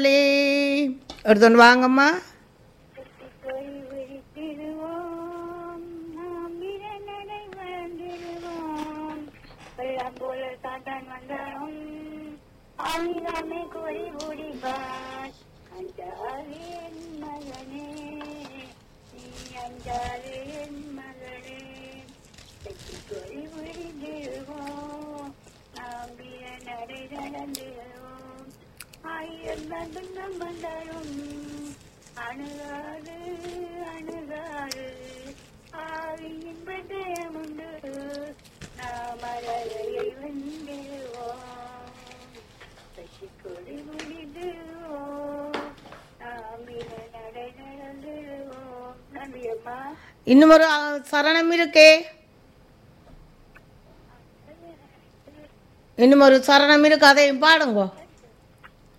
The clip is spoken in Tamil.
எடுத்துன்னு வாங்கம்மா கை விழித்திடுவோம் நாம் இளநடை வாழ்ந்திடுவோம் வெள்ளம் போல சாத்தான் வந்தாலும் ஆயுதமே கோரி ஓடிவான் அஞ்சாது என் மகனே நீ அஞ்சாது என் மகனே வெற்றி கோரி விழித்திடுவோம் நாம் இளநடை நடந்திடுவோம் ஆயிரம் நடுங்கம் வந்தாலும் அணுகாது அணுகாது ஆவியின் பட்டயம் உண்டு நாம் அழகையை வென்றிடுவோம் சசி கொடி முடிடுவோம் நாம் இன நடை நடந்துடுவோம் நன்றி அம்மா இன்னும் ஒரு அ, சரணம் இருக்கே இன்னும் ஒரு சரணம் இருக்கு அதையும் பாடுங்கோ